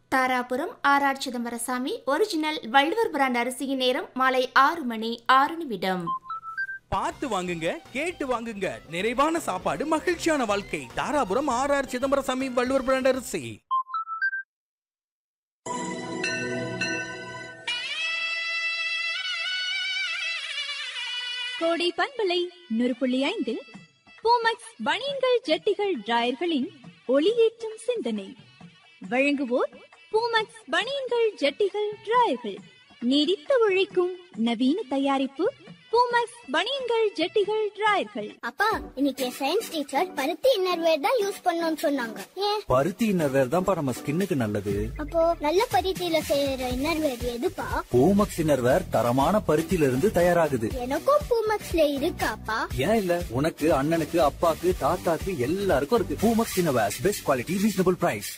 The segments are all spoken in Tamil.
Dharapuram R R Chidambarasamy original Valluvar brand அரிசியின் நேரம் மாலை ஆறு மணி ஆறு நிமிடம் பார்த்து வாங்குங்க கேட்டு வாங்குங்க நிறைவான சாப்பாடு மகிழ்ச்சியான வாழ்க்கை Dharapuram R R Chidambarasamy Valluvar brand அரிசி கோடை பண்பலை நூறு புள்ளி ஐந்தில் பூமக்ஸ் பனியன்கள் ஜட்டிகள் டிராயர்களின் ஒளியேற்றும் சிந்தனை வழங்குவோர் பூமக்ஸ் பனியன்கள் ஜட்டிகள் டிராயர்கள் நீடித்து உழைக்கும் நவீன தயாரிப்பு பூமக்ஸ் பனியன்கள் ஜட்டிகள் டிராயர்கள் அப்பா இன்னைக்கு சயின்ஸ் டீச்சர் பருத்தி இன்னர்வேர் தான் யூஸ் பண்ணணும்னு சொன்னாங்க ஏன் பருத்தி இன்னர்வேர் தான்ப்பா நம்ம ஸ்கின்னுக்கு நல்லது அப்போ நல்ல பருத்தியில செய்யற இன்னர்வேர் எதுப்பா பூமக்ஸ் இன்னர்வேர் தரமான பருத்தியில இருந்து தயாராகுது எனக்கும் பூமக்ஸ்ல இருக்காப்பா ஏன் இல்ல உனக்கு அண்ணனுக்கு அப்பாக்கு தாத்தாக்கு எல்லாருக்கும் இருக்கு Poomex innerwear best quality reasonable price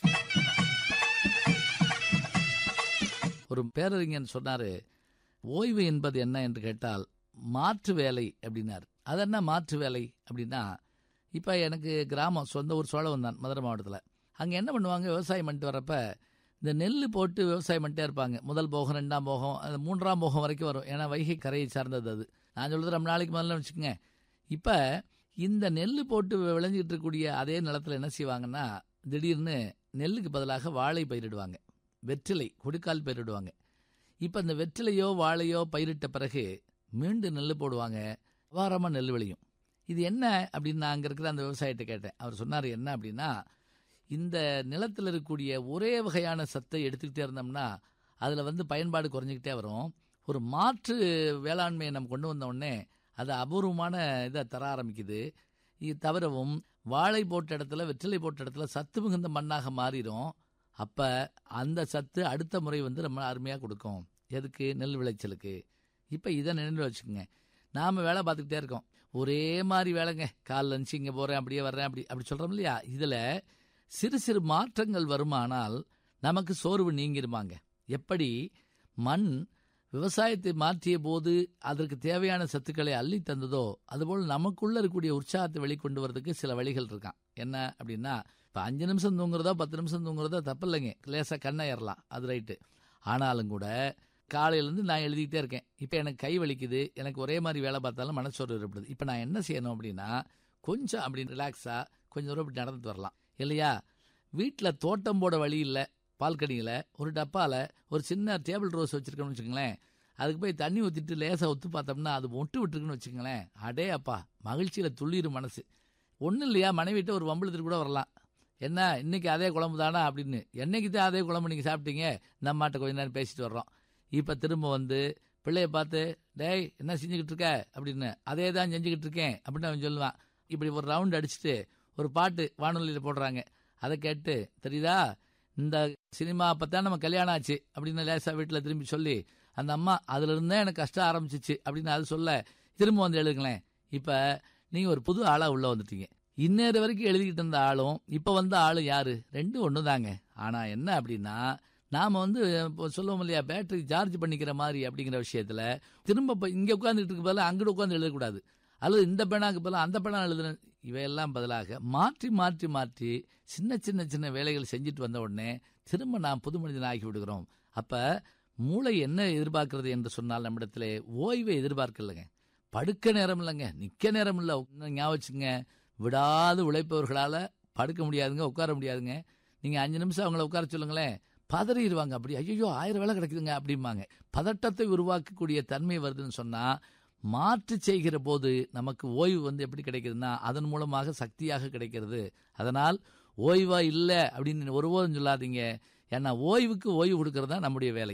ஒரு பேரறிஞன் சொன்னாரு ஓய்வு என்பது என்ன என்று கேட்டால் மாற்று வேலை அப்படின்னாரு அது என்ன மாற்று வேலை அப்படின்னா இப்போ எனக்கு கிராமம் சொந்த ஊர் சோழவன் தான் மதுரை மாவட்டத்தில் அங்கே என்ன பண்ணுவாங்க விவசாயம் பண்ணிட்டு வரப்ப இந்த நெல் போட்டு விவசாயம் பண்ணிட்டே இருப்பாங்க முதல் போகம் ரெண்டாம் போகம் அது மூன்றாம் போகம் வரைக்கும் வரும் ஏன்னா வைகை கரையை சார்ந்தது அது நான் சொல்கிறது ரொம்ப நாளைக்கு முதல்ல வச்சுக்கோங்க இப்போ இந்த நெல் போட்டு விளைஞ்சிட்டு இருக்கக்கூடிய அதே நிலத்தில் என்ன செய்வாங்கன்னா திடீர்னு நெல்லுக்கு பதிலாக வாழை பயிரிடுவாங்க வெற்றிலை கொடுக்கால் பயிரிடுவாங்க இப்போ இந்த வெற்றிலையோ வாழையோ பயிரிட்ட பிறகு மீண்டும் நெல் போடுவாங்க அபாரமாக நெல் விளையும் இது என்ன அப்படின்னு நான் அங்கே இருக்கிற அந்த விவசாயிட்ட கேட்டேன் அவர் சொன்னார் என்ன அப்படின்னா இந்த நிலத்தில் இருக்கக்கூடிய ஒரே வகையான சத்தை எடுத்துக்கிட்டே இருந்தோம்னா அதில் வந்து பயன்பாடு குறைஞ்சிக்கிட்டே வரும் ஒரு மாற்று வேளாண்மையை நம்ம கொண்டு வந்த உடனே அது அபூர்வமான இதை தர ஆரம்பிக்குது இது தவிரவும் வாழை போட்ட இடத்துல வெற்றிலை போட்ட இடத்துல சத்து மிகுந்த மண்ணாக மாறிடும் அப்போ அந்த சத்து அடுத்த முறை வந்து ரொம்ப அருமையாக கொடுக்கும் எதுக்கு நெல் விளைச்சலுக்கு இப்போ இதை நினைவு வச்சுக்கோங்க நாம் வேலை பார்த்துக்கிட்டே இருக்கோம் ஒரே மாதிரி வேலைங்க காலைல இருந்துச்சு இங்கே போகிறேன் அப்படியே வர்றேன் அப்படி அப்படி சொல்கிறோம் இல்லையா இதில் சிறு சிறு மாற்றங்கள் வருமானால் நமக்கு சோர்வு நீங்கிருமாங்க எப்படி மண் விவசாயத்தை மாற்றிய போது அதற்கு தேவையான சத்துக்களை அள்ளி தந்ததோ அதுபோல் நமக்குள்ள இருக்கக்கூடிய உற்சாகத்தை வெளிக்கொண்டு வரதுக்கு சில வழிகள் இருக்கான் என்ன அப்படின்னா இப்போ அஞ்சு நிமிஷம் தூங்குறதோ பத்து நிமிஷம் தூங்குறதோ தப்பு இல்லைங்க லேசாக கண்ணை ஏறலாம் அது ரைட்டு ஆனாலும் கூட காலையிலேருந்து நான் எழுதிக்கிட்டே இருக்கேன் இப்போ எனக்கு கை வலிக்குது எனக்கு ஒரே மாதிரி வேலை பார்த்தாலும் மனசோர்வு ஏற்படுது இப்போ நான் என்ன செய்யணும் அப்படின்னா கொஞ்சம் அப்படி ரிலாக்ஸாக கொஞ்சம் தூரம் இப்படி நடந்துட்டு வரலாம் இல்லையா வீட்டில் தோட்டம் போட வழி இல்லை பால்கனியில் ஒரு டப்பாவில் ஒரு சின்ன டேபிள் ரோஸ் வச்சுருக்கோம்னு வச்சுங்களேன் அதுக்கு போய் தண்ணி ஊற்றிட்டு லேசாக ஒத்து பார்த்தோம்னா அது ஒட்டு விட்டுருக்குன்னு வச்சுங்களேன் அடே அப்பா மகிழ்ச்சியில் துள்ளிரும் மனசு ஒன்றும் இல்லையா மனைவிட்ட ஒரு வம்பளத்துட்டு கூட வரலாம் என்ன இன்னைக்கு அதே குழம்பு தானா அப்படின்னு என்னைக்கு தான் அதே குழம்பு நீங்கள் சாப்பிட்டீங்க நம்மாட்ட கொஞ்ச நேரம் பேசிட்டு வர்றோம் இப்போ திரும்ப வந்து பிள்ளைய பார்த்து டேய் என்ன செஞ்சுக்கிட்டு இருக்க அப்படின்னு அதே தான் செஞ்சுக்கிட்டு இருக்கேன் அப்படின்னு அவன் சொல்லுவான் இப்படி ஒரு ரவுண்ட் அடிச்சுட்டு ஒரு பாட்டு வானொலியில் போடுறாங்க அதை கேட்டு தெரியுதா இந்த சினிமா அப்போ தான் நம்ம கல்யாணம் ஆச்சு அப்படின்னு லேசாக வீட்டில் திரும்பி சொல்லி அந்த அம்மா அதுல இருந்தே எனக்கு கஷ்டம் ஆரம்பிச்சிச்சு அப்படின்னு அது சொல்ல திரும்ப வந்து எழுதுங்களேன் இப்போ நீங்கள் ஒரு புது ஆளாக உள்ளே வந்துட்டீங்க இன்னேறு வரைக்கும் எழுதிக்கிட்டு இருந்த ஆளும் இப்போ வந்த ஆளும் யாரு ரெண்டும் ஒன்று தாங்க ஆனால் என்ன அப்படின்னா நாம் வந்து இப்போ சொல்லுவோம் இல்லையா பேட்டரி சார்ஜ் பண்ணிக்கிற மாதிரி அப்படிங்கிற விஷயத்தில் திரும்ப இப்போ இங்கே உட்காந்துட்டு இருக்க பதிலாக அங்கிட்டு உட்காந்து எழுதக்கூடாது அல்லது இந்த பேனாக்கு பதிலாக அந்த பேனா எழுதுன இவையெல்லாம் பதிலாக மாற்றி மாற்றி மாற்றி சின்ன சின்ன சின்ன வேலைகள் செஞ்சுட்டு வந்த உடனே திரும்ப நாம் புது மனிதன் ஆகி விடுகிறோம் அப்போ மூளை என்ன எதிர்பார்க்கிறது என்று சொன்னால் நம்மிடத்துல ஓய்வை எதிர்பார்க்கலைங்க படுக்க நேரம் இல்லைங்க நிற்க நேரம் இல்லை ஞாபகம் வச்சுங்க விடாது உழைப்பவர்களால் படுக்க முடியாதுங்க உட்கார முடியாதுங்க நீங்கள் அஞ்சு நிமிஷம் அவங்கள உட்கார சொல்லுங்களேன் பதறிடுவாங்க அப்படி ஐயோ ஆயிரம் வேலை கிடைக்குதுங்க அப்படிம்பாங்க பதட்டத்தை உருவாக்கக்கூடிய தன்மை வருதுன்னு சொன்னால் மாற்று செய்கிற போது நமக்கு ஓய்வு வந்து எப்படி கிடைக்குதுன்னா அதன் மூலமாக சக்தியாக கிடைக்கிறது அதனால் ஓய்வா இல்லை அப்படின்னு ஒருபோதும் சொல்லாதீங்க ஏன்னா ஓய்வுக்கு ஓய்வு கொடுக்கறது தான் நம்முடைய வேலை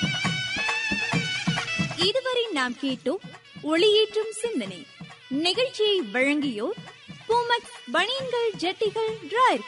இதுவரை நாம் கேட்டோம் ஒளியேற்றும் சிந்தனை நிகழ்ச்சியை வழங்கியோர் பூமக்ஸ் பனியன்கள் ஜட்டிகள் டிராயர்